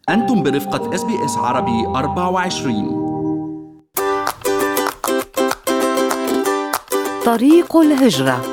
أنتم برفقة اس بي اس عربي 24 طريق الهجرة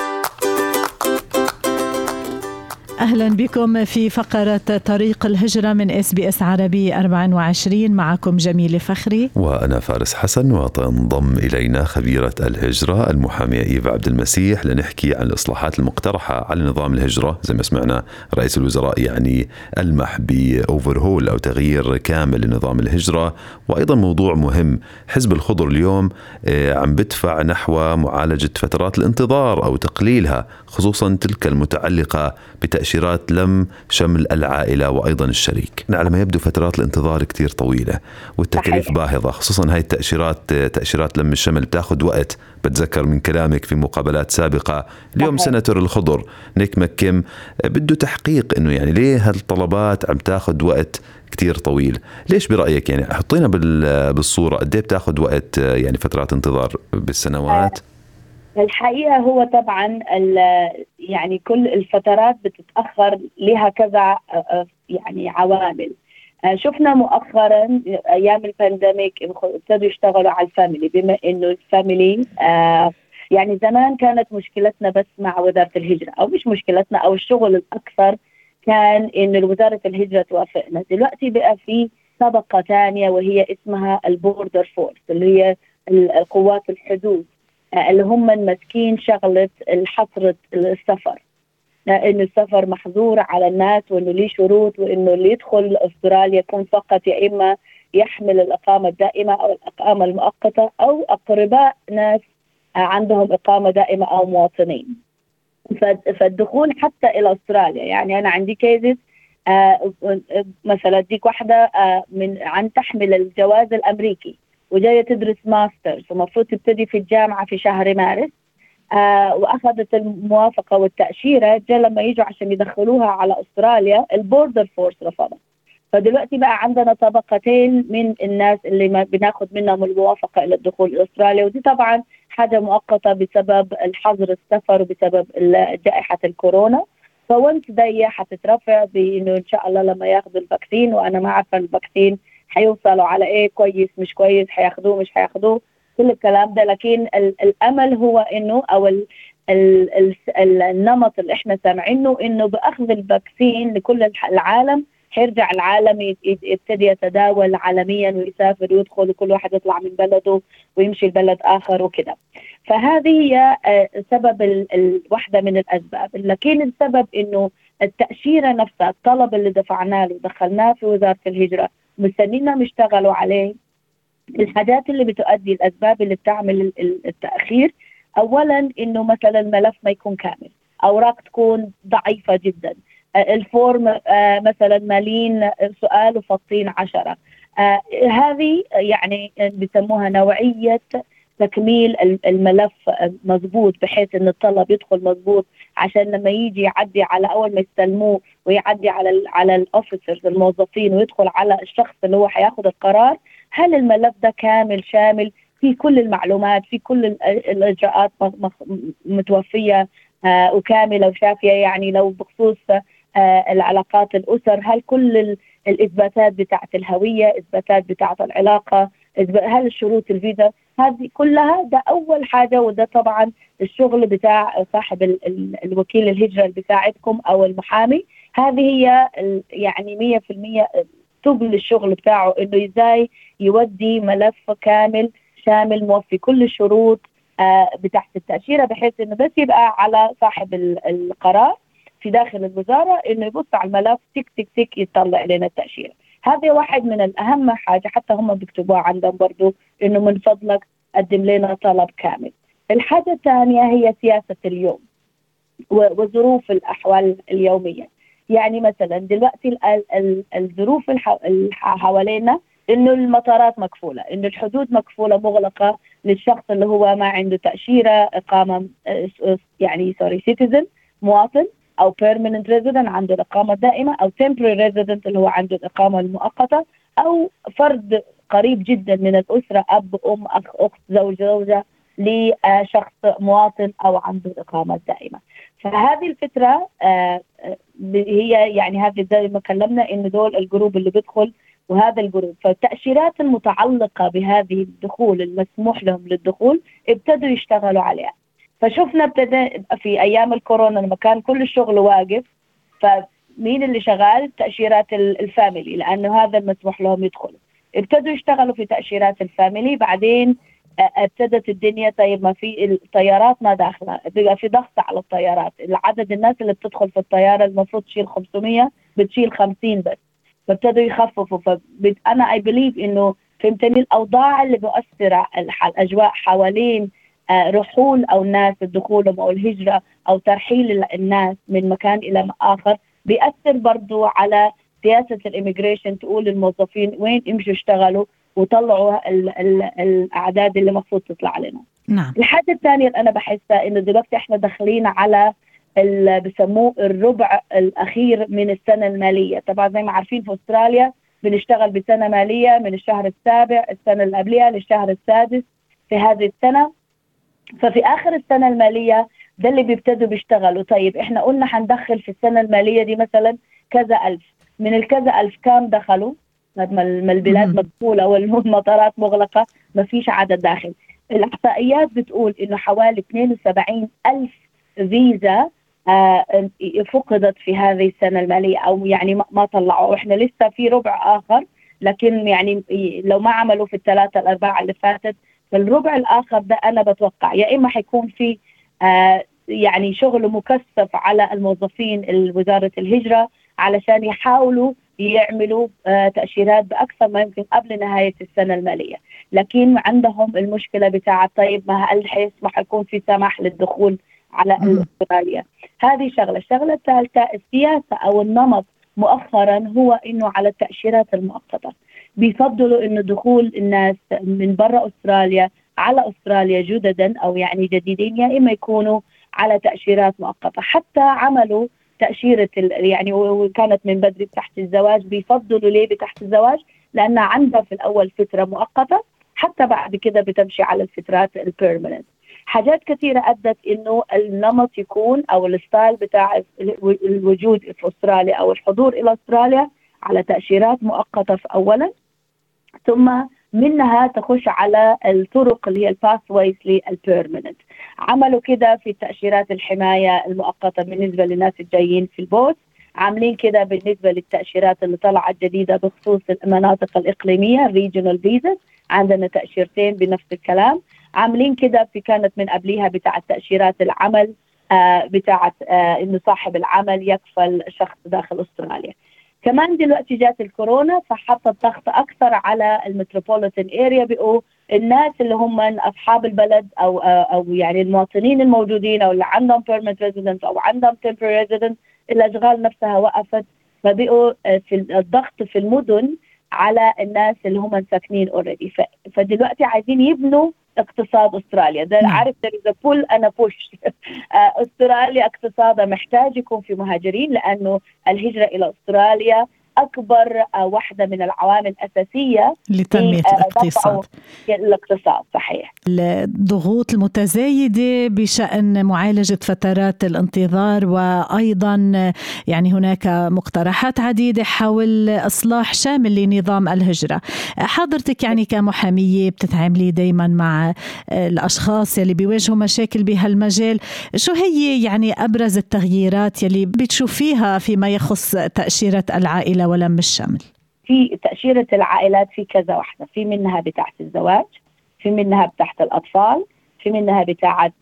اهلا بكم في فقره طريق الهجره من اس بي اس عربي 24 معكم جميله فخري وانا فارس حسن وتنضم الينا خبيره الهجره المحاميه ايفا عبد المسيح لنحكي عن الاصلاحات المقترحه على نظام الهجره زي ما سمعنا رئيس الوزراء يعني المح باوفرهول او تغيير كامل لنظام الهجره وايضا موضوع مهم حزب الخضر اليوم آه، عم بدفع نحو معالجه فترات الانتظار او تقليلها خصوصا تلك المتعلقه بتاشيرات تأشيرات لم شمل العائلة وأيضا الشريك على ما يبدو فترات الانتظار كتير طويلة والتكاليف صحيح. باهظة خصوصا هاي التأشيرات تأشيرات لم الشمل بتاخذ وقت بتذكر من كلامك في مقابلات سابقة اليوم صحيح. سنتر الخضر نيك مكيم بده تحقيق انه يعني ليه هالطلبات عم تاخذ وقت كتير طويل ليش برأيك يعني حطينا بالصورة قد ايه بتاخذ وقت يعني فترات انتظار بالسنوات آه. الحقيقه هو طبعا يعني كل الفترات بتتاخر لها كذا يعني عوامل شفنا مؤخرا ايام البانديميك ابتدوا يشتغلوا على الفاميلي بما انه الفاميلي يعني زمان كانت مشكلتنا بس مع وزاره الهجره او مش مشكلتنا او الشغل الاكثر كان انه وزاره الهجره توافقنا دلوقتي بقى في طبقه ثانيه وهي اسمها البوردر فورس اللي هي القوات الحدود اللي هم ماسكين شغله حصر السفر انه السفر محظور على الناس وانه ليه شروط وانه اللي يدخل استراليا يكون فقط يا اما يحمل الاقامه الدائمه او الاقامه المؤقته او اقرباء ناس عندهم اقامه دائمه او مواطنين. فالدخول حتى الى استراليا يعني انا عندي كيزز آه مثلا اديك واحده آه من عن تحمل الجواز الامريكي وجايه تدرس ماسترز ومفروض تبتدي في الجامعه في شهر مارس آه واخذت الموافقه والتاشيره جاء لما يجوا عشان يدخلوها على استراليا البوردر فورس رفضت فدلوقتي بقى عندنا طبقتين من الناس اللي ما بناخذ منهم الموافقه الى الدخول الى استراليا ودي طبعا حاجه مؤقته بسبب الحظر السفر وبسبب جائحه الكورونا فونس دي حتترفع بانه ان شاء الله لما ياخذوا الفاكسين وانا ما عارفه الفاكسين حيوصلوا على ايه كويس مش كويس حياخدوه مش حياخدوه كل الكلام ده لكن الامل هو انه او ال ال ال النمط اللي احنا سامعينه انه باخذ الفاكسين لكل العالم حيرجع العالم يبتدي يتداول عالميا ويسافر ويدخل وكل واحد يطلع من بلده ويمشي لبلد اخر وكده فهذه هي آه، سبب واحده من الاسباب لكن السبب انه التاشيره نفسها الطلب اللي دفعناه له ودخلناه في وزاره الهجره مستنينا يشتغلوا عليه الحاجات اللي بتؤدي الاسباب اللي بتعمل التاخير اولا انه مثلا الملف ما يكون كامل اوراق تكون ضعيفه جدا آه، الفورم آه، مثلا مالين سؤال وفطين عشرة آه، هذه يعني بسموها نوعية تكميل الملف مضبوط بحيث ان الطلب يدخل مضبوط عشان لما يجي يعدي على اول ما يستلموه ويعدي على ال على الاوفيسرز الموظفين ويدخل على الشخص اللي هو حياخذ القرار هل الملف ده كامل شامل في كل المعلومات في كل الاجراءات متوفيه آه وكامله وشافيه يعني لو بخصوص آه العلاقات الاسر هل كل الاثباتات بتاعت الهويه اثباتات بتاعت العلاقه هل الشروط الفيزا هذه كلها ده اول حاجه وده طبعا الشغل بتاع صاحب ال ال الوكيل الهجره اللي بيساعدكم او المحامي هذه هي يعني 100% تبل الشغل بتاعه انه ازاي يودي ملف كامل شامل موفي كل الشروط آه بتاعت التاشيره بحيث انه بس يبقى على صاحب القرار في داخل الوزاره انه يبص على الملف تك تك تك يطلع لنا التاشيره هذه واحد من الأهم حاجة حتى هم بيكتبوها عندهم برضو إنه من فضلك قدم لنا طلب كامل الحاجة الثانية هي سياسة اليوم وظروف الأحوال اليومية يعني مثلا دلوقتي الظروف اللي حوالينا انه المطارات مكفوله انه الحدود مكفوله مغلقه للشخص اللي هو ما عنده تاشيره اقامه يعني سوري سيتيزن مواطن او بيرمننت ريزيدنت عنده الاقامه الدائمه او تمبرري ريزيدنت اللي هو عنده الاقامه المؤقته او فرد قريب جدا من الاسره اب ام اخ اخت زوج زوجه لشخص مواطن او عنده اقامه دائمه فهذه الفتره آه، آه، هي يعني هذه زي ما كلمنا انه دول الجروب اللي بيدخل وهذا الجروب فالتأشيرات المتعلقة بهذه الدخول المسموح لهم للدخول ابتدوا يشتغلوا عليها فشفنا ابتدى في أيام الكورونا لما كان كل الشغل واقف فمين اللي شغال تأشيرات الفاميلي لأنه هذا المسموح لهم يدخلوا ابتدوا يشتغلوا في تأشيرات الفاميلي بعدين ابتدت الدنيا طيب ما في الطيارات ما داخله بقى في ضغط على الطيارات العدد الناس اللي بتدخل في الطياره المفروض تشيل 500 بتشيل 50 بس فابتدوا يخففوا فانا اي بليف انه فهمتني الاوضاع اللي مؤثره الاجواء حوالين آه، رحول او الناس دخولهم او الهجره او ترحيل الناس من مكان الى اخر بياثر برضو على سياسه الاميجريشن تقول للموظفين وين امشوا اشتغلوا وطلعوا ال ال الاعداد اللي المفروض تطلع لنا. نعم. الحاجه الثانيه اللي انا بحسها انه دلوقتي احنا داخلين على اللي بسموه الربع الاخير من السنه الماليه، طبعا زي ما عارفين في استراليا بنشتغل بسنه ماليه من الشهر السابع السنه اللي قبلها للشهر السادس في هذه السنه ففي اخر السنه الماليه ده اللي بيبتدوا بيشتغلوا طيب احنا قلنا حندخل في السنه الماليه دي مثلا كذا الف من الكذا الف كام دخلوا ما البلاد مقفوله والمطارات مغلقه ما فيش عدد داخل الاحصائيات بتقول انه حوالي 72 الف فيزا آه فقدت في هذه السنه الماليه او يعني ما طلعوا واحنا لسه في ربع اخر لكن يعني لو ما عملوا في الثلاثه الاربعه اللي فاتت فالربع الاخر ده انا بتوقع يا اما حيكون في آه يعني شغل مكثف على الموظفين وزاره الهجره علشان يحاولوا يعملوا آه تاشيرات باكثر ما يمكن قبل نهايه السنه الماليه، لكن عندهم المشكله بتاعه طيب ما هل حيسمح يكون في سماح للدخول على استراليا هذه شغله الشغله الثالثه السياسه او النمط مؤخرا هو انه على التاشيرات المؤقته بيفضلوا انه دخول الناس من برا استراليا على استراليا جددا او يعني جديدين يا اما يكونوا على تاشيرات مؤقته حتى عملوا تاشيره يعني وكانت من بدري تحت الزواج بيفضلوا ليه بتحت الزواج لانها عندها في الاول فتره مؤقته حتى بعد كده بتمشي على الفترات البيرمننت حاجات كثيرة أدت إنه النمط يكون أو الستايل بتاع الوجود في أستراليا أو الحضور إلى أستراليا على تأشيرات مؤقتة في أولا ثم منها تخش على الطرق اللي هي الباث ويز للبيرمننت عملوا كده في تأشيرات الحماية المؤقتة بالنسبة للناس الجايين في البوت عاملين كده بالنسبة للتأشيرات اللي طلعت جديدة بخصوص المناطق الإقليمية ريجونال فيزا عندنا تأشيرتين بنفس الكلام عاملين كده في كانت من قبليها بتاعة تأشيرات العمل آه بتاعة آه انه صاحب العمل يكفل شخص داخل استراليا كمان دلوقتي جات الكورونا فحطت ضغط اكثر على المتروبوليتان اريا بقوا الناس اللي هم اصحاب البلد او او يعني المواطنين الموجودين او اللي عندهم بيرمنت ريزيدنت او عندهم تمبرري ريزيدنت الاشغال نفسها وقفت فبقوا في الضغط في المدن على الناس اللي هم ساكنين اوريدي فدلوقتي عايزين يبنوا اقتصاد استراليا ده نعم. عارف there is a pull and a push استراليا اقتصادها محتاج يكون في مهاجرين لانه الهجره الى استراليا اكبر واحده من العوامل الاساسيه لتنميه الاقتصاد الاقتصاد صحيح الضغوط المتزايده بشان معالجه فترات الانتظار وايضا يعني هناك مقترحات عديده حول اصلاح شامل لنظام الهجره حضرتك يعني كمحاميه بتتعاملي دائما مع الاشخاص يلي بيواجهوا مشاكل بهالمجال شو هي يعني ابرز التغييرات يلي بتشوفيها فيما يخص تاشيره العائله ولم الشمل في تأشيرة العائلات في كذا واحدة في منها بتاعت الزواج في منها بتاعت الأطفال في منها بتاعت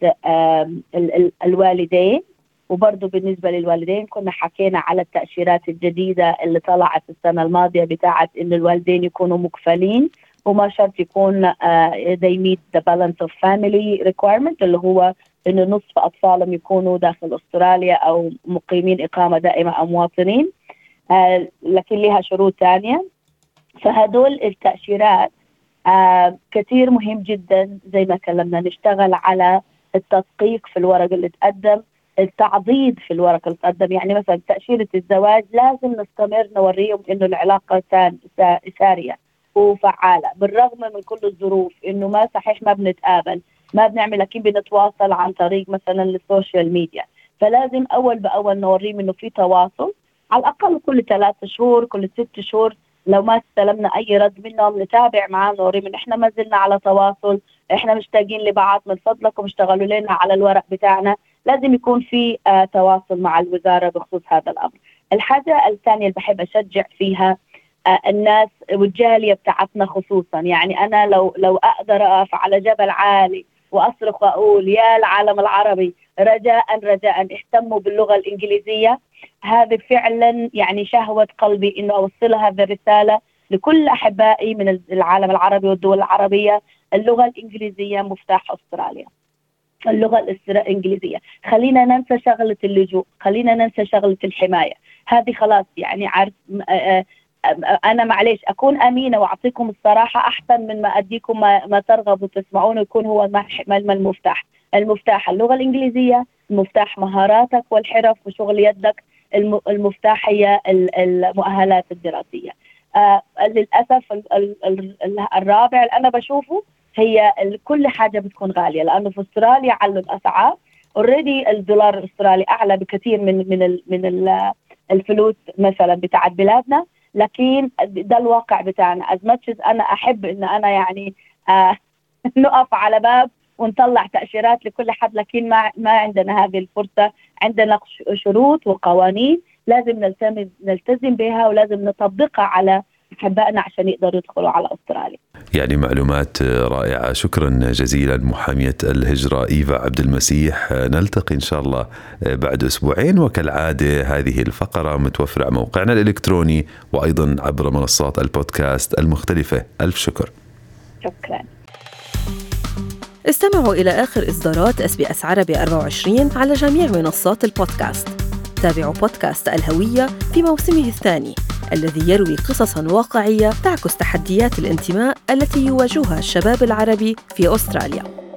الوالدين وبرضه بالنسبة للوالدين كنا حكينا على التأشيرات الجديدة اللي طلعت السنة الماضية بتاعت إن الوالدين يكونوا مكفلين وما شرط يكون uh, they meet the balance of family requirement اللي هو إنه نصف أطفالهم يكونوا داخل أستراليا أو مقيمين إقامة دائمة أو مواطنين آه لكن لها شروط ثانية فهدول التأشيرات آه كثير مهم جدا زي ما كلمنا نشتغل على التدقيق في الورق اللي تقدم التعضيد في الورق اللي تقدم يعني مثلا تأشيرة الزواج لازم نستمر نوريهم انه العلاقة سارية وفعالة بالرغم من كل الظروف انه ما صحيح ما بنتقابل ما بنعمل اكيد بنتواصل عن طريق مثلا السوشيال ميديا فلازم اول باول نوريهم انه في تواصل على الاقل كل ثلاث شهور كل ست شهور لو ما استلمنا اي رد منهم نتابع معاه نوريهم ان احنا ما زلنا على تواصل احنا مشتاقين لبعض من فضلكم اشتغلوا لنا على الورق بتاعنا لازم يكون في آه تواصل مع الوزاره بخصوص هذا الامر الحاجه الثانيه اللي بحب اشجع فيها آه الناس والجاليه بتاعتنا خصوصا يعني انا لو لو اقدر اقف على جبل عالي واصرخ واقول يا العالم العربي رجاء رجاء اهتموا باللغه الانجليزيه هذه فعلا يعني شهوه قلبي انه اوصل هذه الرساله لكل احبائي من العالم العربي والدول العربيه اللغه الانجليزيه مفتاح استراليا اللغه الانجليزيه خلينا ننسى شغله اللجوء خلينا ننسى شغله الحمايه هذه خلاص يعني عارف انا معلش اكون امينه واعطيكم الصراحه احسن من ما اديكم ما, ما ترغبوا تسمعونه يكون هو المفتاح المفتاح اللغه الانجليزيه المفتاح مهاراتك والحرف وشغل يدك المفتاح هي المؤهلات الدراسيه آه للاسف الرابع اللي انا بشوفه هي كل حاجه بتكون غاليه لانه في استراليا علوا الاسعار اوريدي الدولار الاسترالي اعلى بكثير من من ال من الفلوس مثلا بتاعت بلادنا لكن ده الواقع بتاعنا از ماتش انا احب ان انا يعني آه نقف على باب ونطلع تاشيرات لكل حد لكن ما ما عندنا هذه الفرصه عندنا شروط وقوانين لازم نلتزم نلتزم بها ولازم نطبقها على احبائنا عشان يقدروا يدخلوا على استراليا. يعني معلومات رائعه، شكرا جزيلا محاميه الهجره ايفا عبد المسيح، نلتقي ان شاء الله بعد اسبوعين وكالعاده هذه الفقره متوفره على موقعنا الالكتروني وايضا عبر منصات البودكاست المختلفه، الف شكر. شكرا. استمعوا إلى آخر إصدارات اس بي اس عربي 24 على جميع منصات البودكاست. تابعوا بودكاست الهوية في موسمه الثاني الذي يروي قصصا واقعية تعكس تحديات الانتماء التي يواجهها الشباب العربي في أستراليا.